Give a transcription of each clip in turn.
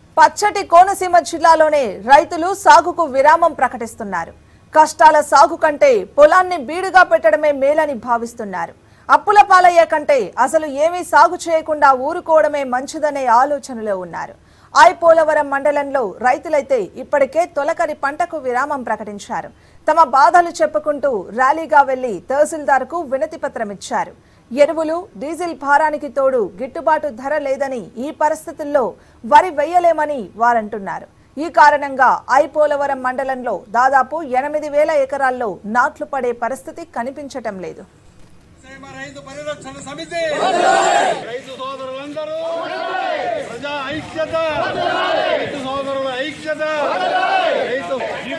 పచ్చటి కోనసీమ జిల్లాలోనే రైతులు సాగుకు విరామం ప్రకటిస్తున్నారు కష్టాల సాగు కంటే పొలాన్ని బీడుగా పెట్టడమే మేలని భావిస్తున్నారు అప్పుల పాలయ్యే కంటే అసలు ఏమీ సాగు చేయకుండా ఊరుకోవడమే మంచిదనే ఆలోచనలో ఉన్నారు ఐ పోలవరం మండలంలో రైతులైతే ఇప్పటికే తొలకరి పంటకు విరామం ప్రకటించారు తమ బాధలు చెప్పుకుంటూ ర్యాలీగా వెళ్లి తహసీల్దార్కు వినతి పత్రం ఇచ్చారు ఎరువులు డీజిల్ భారానికి తోడు గిట్టుబాటు ధర లేదని ఈ పరిస్థితుల్లో వరి వెయ్యలేమని వారంటున్నారు ఈ కారణంగా ఐ పోలవరం మండలంలో దాదాపు ఎనిమిది వేల ఎకరాల్లో నాట్లు పడే పరిస్థితి కనిపించటం లేదు సీమ రైతు పరిరక్షణ సమితి రైతు సోదరులందరూ ప్రజా ఐక్యత రైతు సోదరుల ఐక్యత రైతు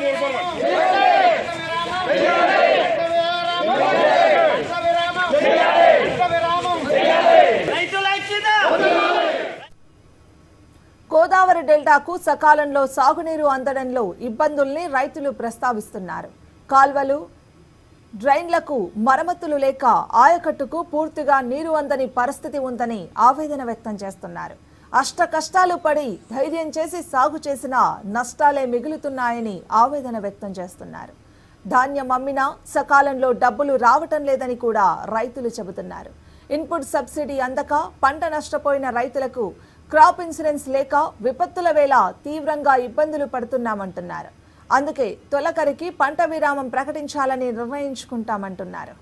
గోదావరి డెల్టాకు సకాలంలో సాగునీరు అందడంలో ఇబ్బందుల్ని రైతులు ప్రస్తావిస్తున్నారు కాల్వలు డ్రైన్లకు మరమ్మతులు లేక ఆయకట్టుకు పూర్తిగా నీరు అందని పరిస్థితి ఉందని ఆవేదన వ్యక్తం చేస్తున్నారు అష్ట కష్టాలు పడి ధైర్యం చేసి సాగు చేసినా నష్టాలే మిగులుతున్నాయని ఆవేదన వ్యక్తం చేస్తున్నారు ధాన్యం అమ్మినా సకాలంలో డబ్బులు రావటం లేదని కూడా రైతులు చెబుతున్నారు ఇన్పుట్ సబ్సిడీ అందక పంట నష్టపోయిన రైతులకు క్రాప్ ఇన్సూరెన్స్ లేక విపత్తుల వేళ తీవ్రంగా ఇబ్బందులు పడుతున్నామంటున్నారు అందుకే తొలకరికి పంట విరామం ప్రకటించాలని నిర్ణయించుకుంటామంటున్నారు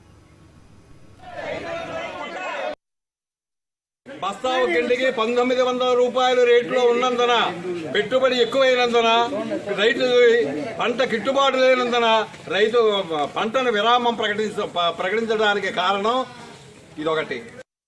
బస్తావు కిండికి పంతొమ్మిది వందల రూపాయలు రేట్లో ఉన్నందున పెట్టుబడి ఎక్కువైనందున రైతు పంట గిట్టుబాటు లేనందున రైతు పంటను విరామం ప్రకటించ ప- ప్రకటించడానికి కారణం ఇదొకటి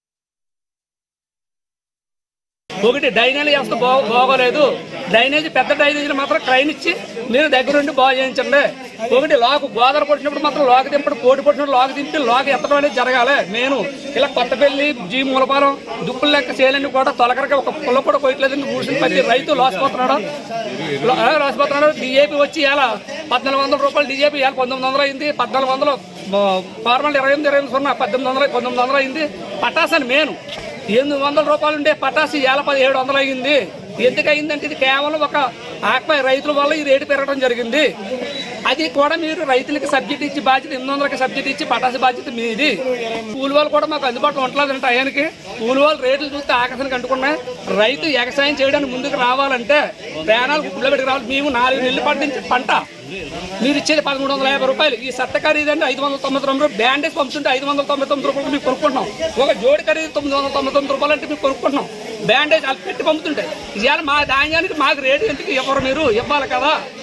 ఒకటి డైనేజ్ వ్యవస్థ బా బాగోలేదు డైనేజ్ పెద్ద డైనేజ్ మాత్రం క్రైన్ ఇచ్చి మీరు దగ్గరుండి బాగు చేయించండి ఒకటి లాక్ గోదావరి కొట్టినప్పుడు మాత్రం లాక్ దింపడు కోటి కొట్టినప్పుడు లాక్ దింపి లాక్ ఎత్తడం అనేది జరగాలి నేను ఇలా కొత్తపల్లి జీ మూలపాలెం దుప్పులు లెక్క చేయాలని కూడా తొలకరగా ఒక పుల్ల కూడా కొయ్యట్లేదు కూర్చుని ప్రతి రైతు లాసిపోతున్నాడు లా- ఆ, లాసిపోతున్నాడు డిఏపి వచ్చి ఇలా పద్నాలుగు వందల రూపాయలు డిఏపి ఇవాళ పంతొమ్మిది వందలు అయింది పద్నాలుగు వందలు ఫార్మల్ ఇరవై ఎనిమిది ఇరవై ఎనిమిది సున్నా పద్దెనిమిది వందలు పంతొమ్మిది వందలు అయింది పటాస్ అని మేను ఎనిమిది వందల రూపాయలు ఉండే పటాసు ఏళ్ళ పదిహేడు వందలు అయింది ఎందుకు అయిందంటే ఇది కేవలం ఒక ఆక్పై రైతుల వల్ల ఈ రేటు పెరగడం జరిగింది అది కూడా మీరు రైతులకి సబ్సిడీ ఇచ్చి బాధ్యత ఎనిమిది వందలకి సబ్సిడీ ఇచ్చి పటాసు బాధ్యత మీది కూలి వాళ్ళు కూడా మాకు అందుబాటులో ఉండలేదంటే టయానికి కూలి వాళ్ళు రేట్లు చూస్తే ఆకాశానికి అంటుకున్నాయి రైతు వ్యవసాయం చేయడానికి ముందుకు రావాలంటే ప్రాణాలు గుడ్లో పెట్టి రావాలి మేము నాలుగు నెలలు పండించే పంట మీరు ఇచ్చేది పదమూడు వందల యాభై రూపాయలు ఈ సత్త ఖరీదు అంటే ఐదు వందల తొంభై తొమ్మిది రూపాయలు బ్యాండేజ్ పంపుతుంటే ఐదు వందల తొంభై తొమ్మిది రూపాయలు మీకు కొనుక్కుంటున్నాం ఒక జోడి ఖరీదు తొమ్మిది వందల తొంభై తొమ్మిది రూపాయలు అంటే మీకు కొనుక్కుంటున్నాం బ్యాండేజ్ అది పెట్టి పంపుతుంటే ఇవాళ మా ధాన్యానికి మాకు రేటు ఎందుకు ఇవ్వరు మీరు ఇవ్వాలి కదా